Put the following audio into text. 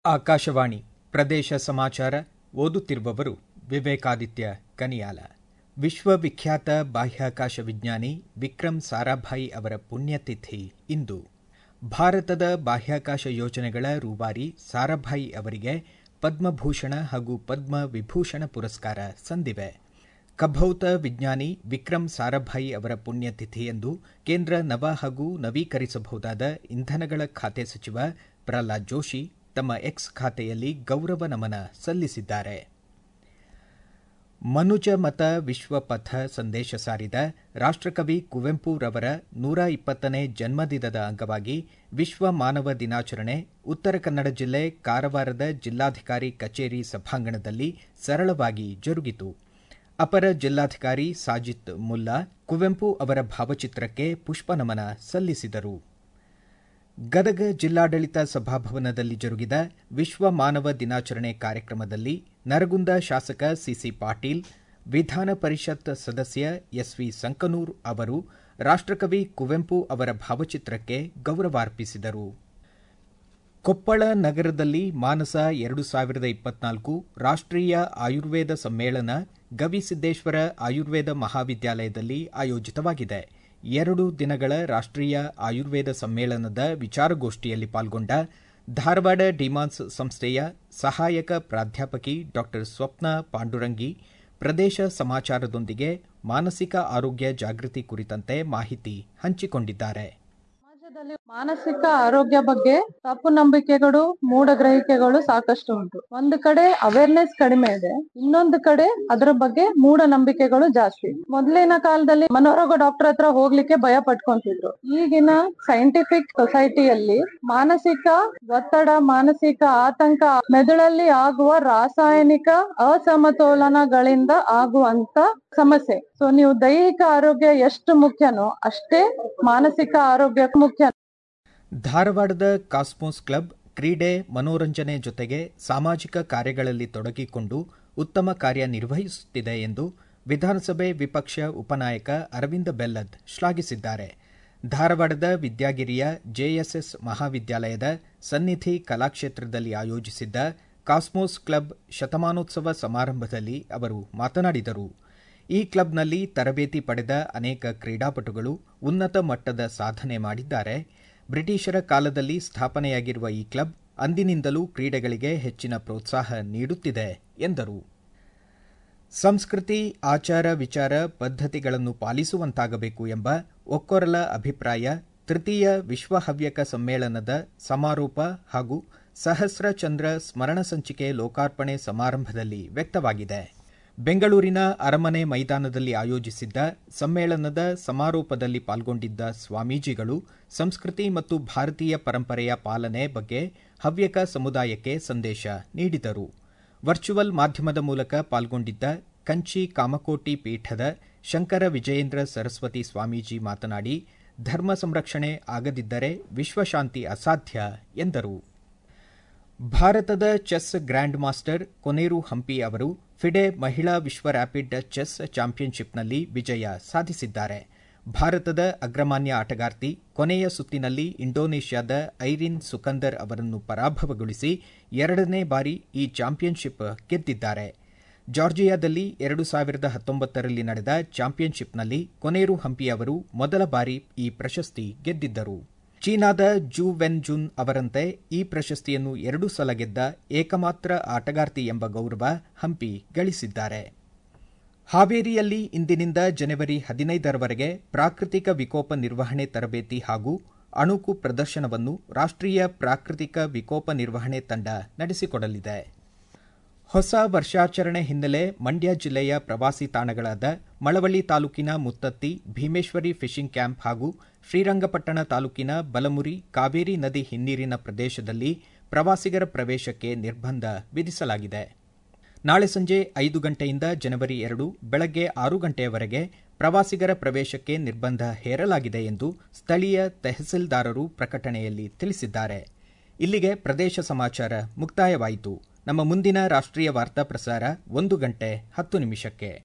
ಆಕಾಶವಾಣಿ ಪ್ರದೇಶ ಸಮಾಚಾರ ಓದುತ್ತಿರುವವರು ವಿವೇಕಾದಿತ್ಯ ಕನಿಯಾಲ ವಿಶ್ವವಿಖ್ಯಾತ ಬಾಹ್ಯಾಕಾಶ ವಿಜ್ಞಾನಿ ವಿಕ್ರಮ್ ಸಾರಾಭಾಯಿ ಅವರ ಪುಣ್ಯತಿಥಿ ಇಂದು ಭಾರತದ ಬಾಹ್ಯಾಕಾಶ ಯೋಜನೆಗಳ ರೂವಾರಿ ಸಾರಾಭಾಯಿ ಅವರಿಗೆ ಪದ್ಮಭೂಷಣ ಹಾಗೂ ಪದ್ಮ ವಿಭೂಷಣ ಪುರಸ್ಕಾರ ಸಂದಿವೆ ಖಭೌತ ವಿಜ್ಞಾನಿ ವಿಕ್ರಮ್ ಸಾರಾಭಾಯಿ ಅವರ ಪುಣ್ಯತಿಥಿಯಂದು ಕೇಂದ್ರ ನವ ಹಾಗೂ ನವೀಕರಿಸಬಹುದಾದ ಇಂಧನಗಳ ಖಾತೆ ಸಚಿವ ಪ್ರಹ್ಲಾದ್ ಜೋಶಿ ತಮ್ಮ ಎಕ್ಸ್ ಖಾತೆಯಲ್ಲಿ ಗೌರವ ನಮನ ಸಲ್ಲಿಸಿದ್ದಾರೆ ಮನುಜ ಮತ ವಿಶ್ವಪಥ ಸಂದೇಶ ಸಾರಿದ ರಾಷ್ಟಕವಿ ಕುವೆಂಪುರವರ ನೂರ ಇಪ್ಪತ್ತನೇ ಜನ್ಮದಿನದ ಅಂಗವಾಗಿ ವಿಶ್ವ ಮಾನವ ದಿನಾಚರಣೆ ಉತ್ತರ ಕನ್ನಡ ಜಿಲ್ಲೆ ಕಾರವಾರದ ಜಿಲ್ಲಾಧಿಕಾರಿ ಕಚೇರಿ ಸಭಾಂಗಣದಲ್ಲಿ ಸರಳವಾಗಿ ಜರುಗಿತು ಅಪರ ಜಿಲ್ಲಾಧಿಕಾರಿ ಸಾಜಿತ್ ಮುಲ್ಲಾ ಕುವೆಂಪು ಅವರ ಭಾವಚಿತ್ರಕ್ಕೆ ಪುಷ್ಪನಮನ ಸಲ್ಲಿಸಿದರು ಗದಗ ಜಿಲ್ಲಾಡಳಿತ ಸಭಾಭವನದಲ್ಲಿ ಜರುಗಿದ ವಿಶ್ವ ಮಾನವ ದಿನಾಚರಣೆ ಕಾರ್ಯಕ್ರಮದಲ್ಲಿ ನರಗುಂದ ಶಾಸಕ ಸಿಸಿ ಪಾಟೀಲ್ ವಿಧಾನ ಪರಿಷತ್ ಸದಸ್ಯ ಎಸ್ವಿ ಸಂಕನೂರ್ ಅವರು ರಾಷ್ಟಕವಿ ಕುವೆಂಪು ಅವರ ಭಾವಚಿತ್ರಕ್ಕೆ ಗೌರವಾರ್ಪಿಸಿದರು ಕೊಪ್ಪಳ ನಗರದಲ್ಲಿ ಮಾನಸ ಎರಡು ಸಾವಿರದ ಇಪ್ಪತ್ನಾಲ್ಕು ರಾಷ್ಟೀಯ ಆಯುರ್ವೇದ ಸಮ್ಮೇಳನ ಗವಿಸಿದ್ದೇಶ್ವರ ಆಯುರ್ವೇದ ಮಹಾವಿದ್ಯಾಲಯದಲ್ಲಿ ಆಯೋಜಿತವಾಗಿದೆ ಎರಡು ದಿನಗಳ ರಾಷ್ಟೀಯ ಆಯುರ್ವೇದ ಸಮ್ಮೇಳನದ ವಿಚಾರಗೋಷ್ಠಿಯಲ್ಲಿ ಪಾಲ್ಗೊಂಡ ಧಾರವಾಡ ಡಿಮಾನ್ಸ್ ಸಂಸ್ಥೆಯ ಸಹಾಯಕ ಪ್ರಾಧ್ಯಾಪಕಿ ಡಾ ಸ್ವಪ್ನ ಪಾಂಡುರಂಗಿ ಪ್ರದೇಶ ಸಮಾಚಾರದೊಂದಿಗೆ ಮಾನಸಿಕ ಆರೋಗ್ಯ ಜಾಗೃತಿ ಕುರಿತಂತೆ ಮಾಹಿತಿ ಹಂಚಿಕೊಂಡಿದ್ದಾರೆ ಸಮಾಜದಲ್ಲಿ ಮಾನಸಿಕ ಆರೋಗ್ಯ ಬಗ್ಗೆ ತಪ್ಪು ನಂಬಿಕೆಗಳು ಮೂಢಗ್ರಹಿಕೆಗಳು ಸಾಕಷ್ಟು ಉಂಟು ಒಂದು ಕಡೆ ಅವೇರ್ನೆಸ್ ಕಡಿಮೆ ಇದೆ ಇನ್ನೊಂದು ಕಡೆ ಅದರ ಬಗ್ಗೆ ಮೂಢನಂಬಿಕೆಗಳು ಜಾಸ್ತಿ ಮೊದಲಿನ ಕಾಲದಲ್ಲಿ ಮನೋರೋಗ ಡಾಕ್ಟರ್ ಹತ್ರ ಹೋಗ್ಲಿಕ್ಕೆ ಭಯ ಪಟ್ಕೊಂತಿದ್ರು ಈಗಿನ ಸೈಂಟಿಫಿಕ್ ಸೊಸೈಟಿಯಲ್ಲಿ ಮಾನಸಿಕ ಒತ್ತಡ ಮಾನಸಿಕ ಆತಂಕ ಮೆದುಳಲ್ಲಿ ಆಗುವ ರಾಸಾಯನಿಕ ಅಸಮತೋಲನಗಳಿಂದ ಆಗುವಂತ ಸಮಸ್ಯೆ ಸೊ ನೀವು ದೈಹಿಕ ಆರೋಗ್ಯ ಎಷ್ಟು ಮುಖ್ಯನೋ ಅಷ್ಟೇ ಮಾನಸಿಕ ಆರೋಗ್ಯ ಮುಖ್ಯ ಧಾರವಾಡದ ಕಾಸ್ಮೋಸ್ ಕ್ಲಬ್ ಕ್ರೀಡೆ ಮನೋರಂಜನೆ ಜೊತೆಗೆ ಸಾಮಾಜಿಕ ಕಾರ್ಯಗಳಲ್ಲಿ ತೊಡಗಿಕೊಂಡು ಉತ್ತಮ ಕಾರ್ಯ ನಿರ್ವಹಿಸುತ್ತಿದೆ ಎಂದು ವಿಧಾನಸಭೆ ವಿಪಕ್ಷ ಉಪನಾಯಕ ಅರವಿಂದ ಬೆಲ್ಲದ್ ಶ್ಲಾಘಿಸಿದ್ದಾರೆ ಧಾರವಾಡದ ವಿದ್ಯಾಗಿರಿಯ ಜೆಎಸ್ಎಸ್ ಮಹಾವಿದ್ಯಾಲಯದ ಸನ್ನಿಧಿ ಕಲಾಕ್ಷೇತ್ರದಲ್ಲಿ ಆಯೋಜಿಸಿದ್ದ ಕಾಸ್ಮೋಸ್ ಕ್ಲಬ್ ಶತಮಾನೋತ್ಸವ ಸಮಾರಂಭದಲ್ಲಿ ಅವರು ಮಾತನಾಡಿದರು ಈ ಕ್ಲಬ್ನಲ್ಲಿ ತರಬೇತಿ ಪಡೆದ ಅನೇಕ ಕ್ರೀಡಾಪಟುಗಳು ಉನ್ನತ ಮಟ್ಟದ ಸಾಧನೆ ಮಾಡಿದ್ದಾರೆ ಬ್ರಿಟಿಷರ ಕಾಲದಲ್ಲಿ ಸ್ಥಾಪನೆಯಾಗಿರುವ ಈ ಕ್ಲಬ್ ಅಂದಿನಿಂದಲೂ ಕ್ರೀಡೆಗಳಿಗೆ ಹೆಚ್ಚಿನ ಪ್ರೋತ್ಸಾಹ ನೀಡುತ್ತಿದೆ ಎಂದರು ಸಂಸ್ಕೃತಿ ಆಚಾರ ವಿಚಾರ ಪದ್ಧತಿಗಳನ್ನು ಪಾಲಿಸುವಂತಾಗಬೇಕು ಎಂಬ ಒಕ್ಕೊರಲ ಅಭಿಪ್ರಾಯ ತೃತೀಯ ವಿಶ್ವ ಹವ್ಯಕ ಸಮ್ಮೇಳನದ ಸಮಾರೋಪ ಹಾಗೂ ಸಹಸ್ರ ಚಂದ್ರ ಸ್ಮರಣ ಸಂಚಿಕೆ ಲೋಕಾರ್ಪಣೆ ಸಮಾರಂಭದಲ್ಲಿ ವ್ಯಕ್ತವಾಗಿದೆ ಬೆಂಗಳೂರಿನ ಅರಮನೆ ಮೈದಾನದಲ್ಲಿ ಆಯೋಜಿಸಿದ್ದ ಸಮ್ಮೇಳನದ ಸಮಾರೋಪದಲ್ಲಿ ಪಾಲ್ಗೊಂಡಿದ್ದ ಸ್ವಾಮೀಜಿಗಳು ಸಂಸ್ಕೃತಿ ಮತ್ತು ಭಾರತೀಯ ಪರಂಪರೆಯ ಪಾಲನೆ ಬಗ್ಗೆ ಹವ್ಯಕ ಸಮುದಾಯಕ್ಕೆ ಸಂದೇಶ ನೀಡಿದರು ವರ್ಚುವಲ್ ಮಾಧ್ಯಮದ ಮೂಲಕ ಪಾಲ್ಗೊಂಡಿದ್ದ ಕಂಚಿ ಕಾಮಕೋಟಿ ಪೀಠದ ಶಂಕರ ವಿಜಯೇಂದ್ರ ಸರಸ್ವತಿ ಸ್ವಾಮೀಜಿ ಮಾತನಾಡಿ ಧರ್ಮ ಸಂರಕ್ಷಣೆ ಆಗದಿದ್ದರೆ ವಿಶ್ವಶಾಂತಿ ಅಸಾಧ್ಯ ಎಂದರು ಭಾರತದ chess grand master Koneru Humpy ಅವರು ಫಿಡೆ ಮಹಿಳಾ ವಿಶ್ವ ರ್ಯಾಪಿಡ್ ಚೆಸ್ ಚಾಂಪಿಯನ್ಶಿಪ್ನಲ್ಲಿ ವಿಜಯ ಸಾಧಿಸಿದ್ದಾರೆ ಭಾರತದ ಅಗ್ರಮಾನ್ಯ ಆಟಗಾರ್ತಿ ಕೊನೆಯ ಸುತ್ತಿನಲ್ಲಿ ಇಂಡೋನೇಷ್ಯಾದ ಐರಿನ್ ಸುಕಂದರ್ ಅವರನ್ನು ಪರಾಭವಗೊಳಿಸಿ ಎರಡನೇ ಬಾರಿ ಈ ಚಾಂಪಿಯನ್ಶಿಪ್ ಗೆದ್ದಿದ್ದಾರೆ ಜಾರ್ಜಿಯಾದಲ್ಲಿ ಎರಡು ಸಾವಿರದ ಹತ್ತೊಂಬತ್ತರಲ್ಲಿ ನಡೆದ ಚಾಂಪಿಯನ್ಶಿಪ್ನಲ್ಲಿ ಕೊನೇರು ಹಂಪಿ ಅವರು ಮೊದಲ ಬಾರಿ ಈ ಪ್ರಶಸ್ತಿ ಗೆದ್ದಿದ್ದರು ಚೀನಾದ ಜೂ ವೆನ್ ಜುನ್ ಅವರಂತೆ ಈ ಪ್ರಶಸ್ತಿಯನ್ನು ಎರಡು ಸಲ ಗೆದ್ದ ಏಕಮಾತ್ರ ಆಟಗಾರ್ತಿ ಎಂಬ ಗೌರವ ಹಂಪಿ ಗಳಿಸಿದ್ದಾರೆ ಹಾವೇರಿಯಲ್ಲಿ ಇಂದಿನಿಂದ ಜನವರಿ ಹದಿನೈದರವರೆಗೆ ಪ್ರಾಕೃತಿಕ ವಿಕೋಪ ನಿರ್ವಹಣೆ ತರಬೇತಿ ಹಾಗೂ ಅಣುಕು ಪ್ರದರ್ಶನವನ್ನು ರಾಷ್ಟೀಯ ಪ್ರಾಕೃತಿಕ ವಿಕೋಪ ನಿರ್ವಹಣೆ ತಂಡ ನಡೆಸಿಕೊಡಲಿದೆ ಹೊಸ ವರ್ಷಾಚರಣೆ ಹಿನ್ನೆಲೆ ಮಂಡ್ಯ ಜಿಲ್ಲೆಯ ಪ್ರವಾಸಿ ತಾಣಗಳಾದ ಮಳವಳ್ಳಿ ತಾಲೂಕಿನ ಮುತ್ತತ್ತಿ ಭೀಮೇಶ್ವರಿ ಫಿಶಿಂಗ್ ಕ್ಯಾಂಪ್ ಹಾಗೂ ಶ್ರೀರಂಗಪಟ್ಟಣ ತಾಲೂಕಿನ ಬಲಮುರಿ ಕಾವೇರಿ ನದಿ ಹಿನ್ನೀರಿನ ಪ್ರದೇಶದಲ್ಲಿ ಪ್ರವಾಸಿಗರ ಪ್ರವೇಶಕ್ಕೆ ನಿರ್ಬಂಧ ವಿಧಿಸಲಾಗಿದೆ ನಾಳೆ ಸಂಜೆ ಐದು ಗಂಟೆಯಿಂದ ಜನವರಿ ಎರಡು ಬೆಳಗ್ಗೆ ಆರು ಗಂಟೆಯವರೆಗೆ ಪ್ರವಾಸಿಗರ ಪ್ರವೇಶಕ್ಕೆ ನಿರ್ಬಂಧ ಹೇರಲಾಗಿದೆ ಎಂದು ಸ್ಥಳೀಯ ತಹಸೀಲ್ದಾರರು ಪ್ರಕಟಣೆಯಲ್ಲಿ ತಿಳಿಸಿದ್ದಾರೆ ಇಲ್ಲಿಗೆ ಪ್ರದೇಶ ಸಮಾಚಾರ ಮುಕ್ತಾಯವಾಯಿತು ನಮ್ಮ ಮುಂದಿನ ರಾಷ್ಟ್ರೀಯ ವಾರ್ತಾ ಪ್ರಸಾರ ಒಂದು ಗಂಟೆ ಹತ್ತು ನಿಮಿಷಕ್ಕೆ